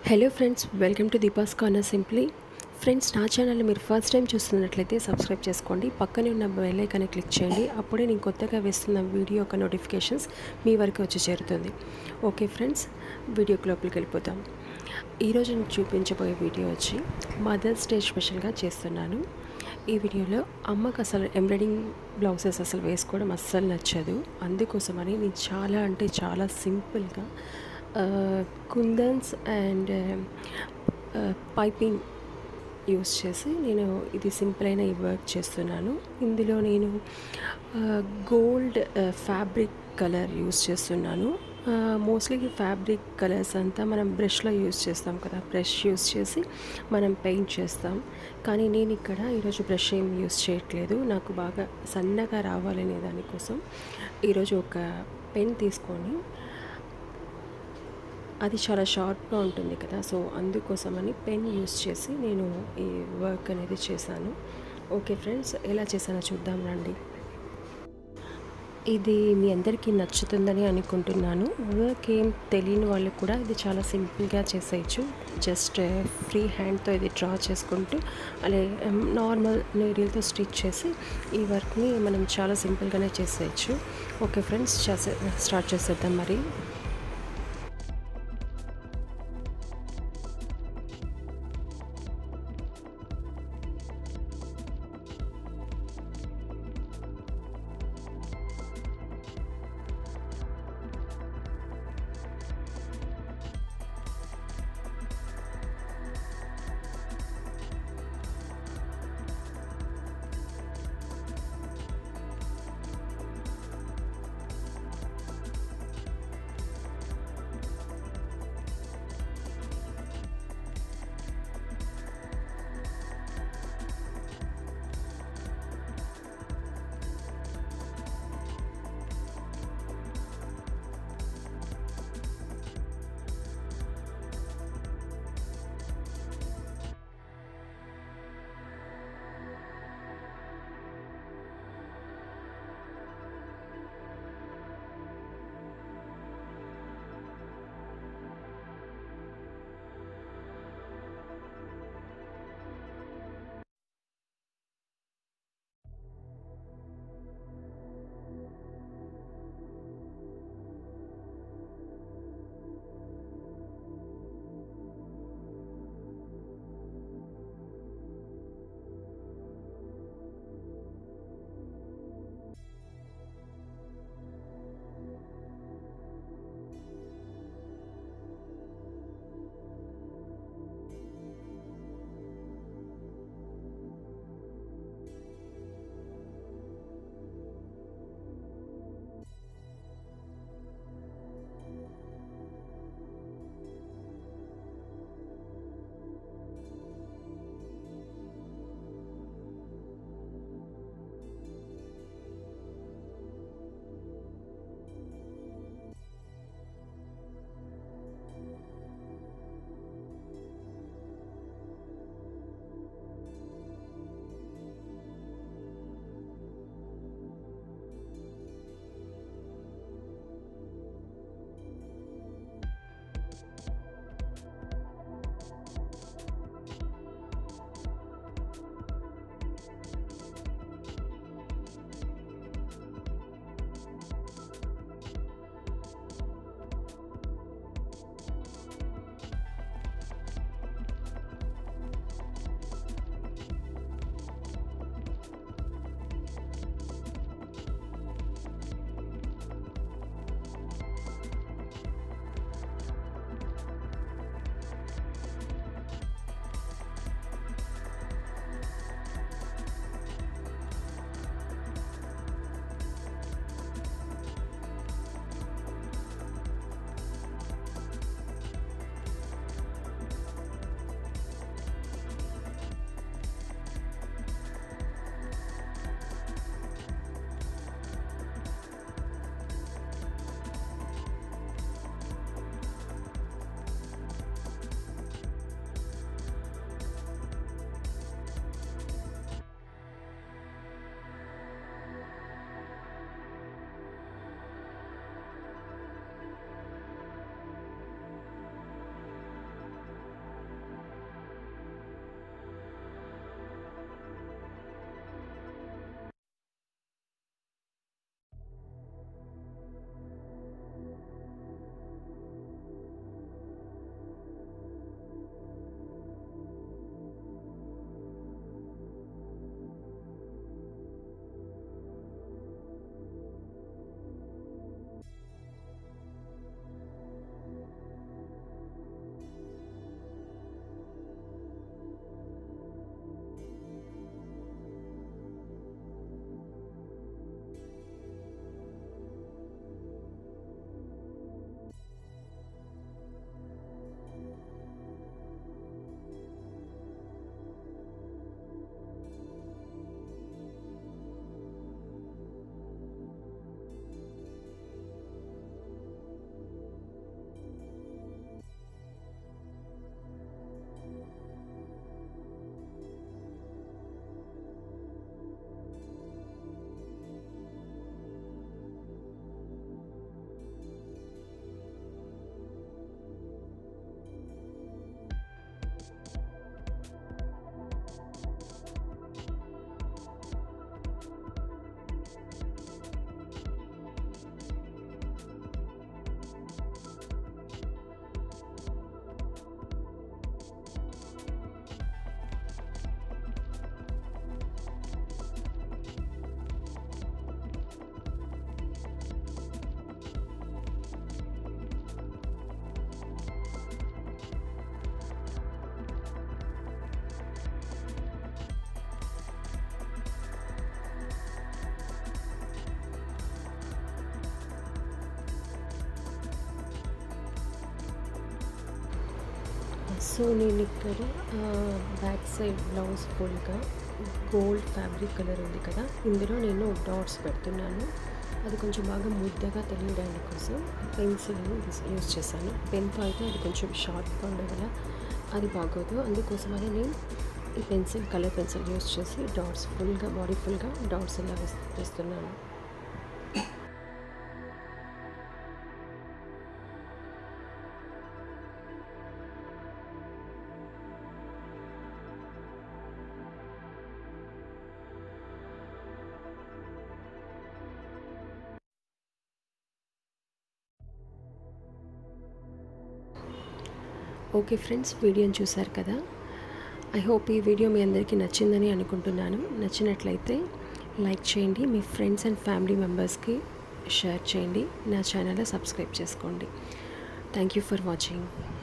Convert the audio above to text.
hello friends welcome to Deepa's corner simply friends నా ఛానల్ని మీరు ఫస్ట్ టైం చూస్తున్నట్లయితే సబ్స్క్రైబ్ చేసుకోండి పక్కనే ఉన్న బెల్ ఐకాన్ని క్లిక్ చేయండి అప్పుడే నేను కొత్తగా వేస్తున్న వీడియో యొక్క నోటిఫికేషన్స్ మీ వరకు వచ్చి చేరుతుంది ఓకే ఫ్రెండ్స్ వీడియోకి లోపలికి వెళ్ళిపోతాం ఈరోజు నేను చూపించబోయే వీడియో వచ్చి మదర్స్ డే స్పెషల్గా చేస్తున్నాను ఈ వీడియోలో అమ్మకు అసలు ఎంబ్రాయిడింగ్ బ్లౌజెస్ అసలు వేసుకోవడం అస్సలు నచ్చదు అందుకోసమని నేను చాలా అంటే చాలా సింపుల్గా కుందన్స్ అండ్ పైపింగ్ యూస్ చేసి నేను ఇది సింపుల్ అయిన ఈ వర్క్ చేస్తున్నాను ఇందులో నేను గోల్డ్ ఫ్యాబ్రిక్ కలర్ యూస్ చేస్తున్నాను మోస్ట్లీ ఫ్యాబ్రిక్ కలర్స్ అంతా మనం బ్రష్లో యూస్ చేస్తాం కదా బ్రష్ యూస్ చేసి మనం పెయింట్ చేస్తాం కానీ నేను ఇక్కడ ఈరోజు బ్రష్ ఏం యూస్ చేయట్లేదు నాకు బాగా సన్నగా రావాలనే దానికోసం ఈరోజు ఒక పెన్ తీసుకొని అది చాలా షార్ప్గా ఉంటుంది కదా సో అందుకోసమని పెన్ యూస్ చేసి నేను ఈ వర్క్ అనేది చేశాను ఓకే ఫ్రెండ్స్ ఎలా చేశానో చూద్దాం రండి ఇది మీ అందరికీ నచ్చుతుందని అనుకుంటున్నాను వర్క్ ఏం తెలియని వాళ్ళు కూడా ఇది చాలా సింపుల్గా చేసేయచ్చు జస్ట్ ఫ్రీ హ్యాండ్తో ఇది డ్రా చేసుకుంటూ అలాగే నార్మల్ నీడిల్తో స్టిచ్ చేసి ఈ వర్క్ని మనం చాలా సింపుల్గానే చేసేయచ్చు ఓకే ఫ్రెండ్స్ చేసే స్టార్ట్ చేసేద్దాం మరి సో నేను ఇక్కడ బ్యాక్ సైడ్ బ్లౌజ్ ఫుల్గా గోల్డ్ ఫ్యాబ్రిక్ కలర్ ఉంది కదా ఇందులో నేను డాట్స్ పెడుతున్నాను అది కొంచెం బాగా ముద్దగా తెలియడానికి కోసం పెన్సిల్ యూస్ చేశాను పెన్తో అయితే అది కొంచెం షార్ప్గా ఉండడం వల్ల అది బాగోదు అందుకోసమని నేను ఈ పెన్సిల్ కలర్ పెన్సిల్ యూస్ చేసి డాట్స్ ఫుల్గా బాడీ ఫుల్గా డాట్స్ ఇలా వేస్ వేస్తున్నాను ఓకే ఫ్రెండ్స్ వీడియోని చూశారు కదా ఐ హోప్ ఈ వీడియో మీ అందరికీ నచ్చిందని అనుకుంటున్నాను నచ్చినట్లయితే లైక్ చేయండి మీ ఫ్రెండ్స్ అండ్ ఫ్యామిలీ మెంబర్స్కి షేర్ చేయండి నా ఛానల్ సబ్స్క్రైబ్ చేసుకోండి థ్యాంక్ యూ ఫర్ వాచింగ్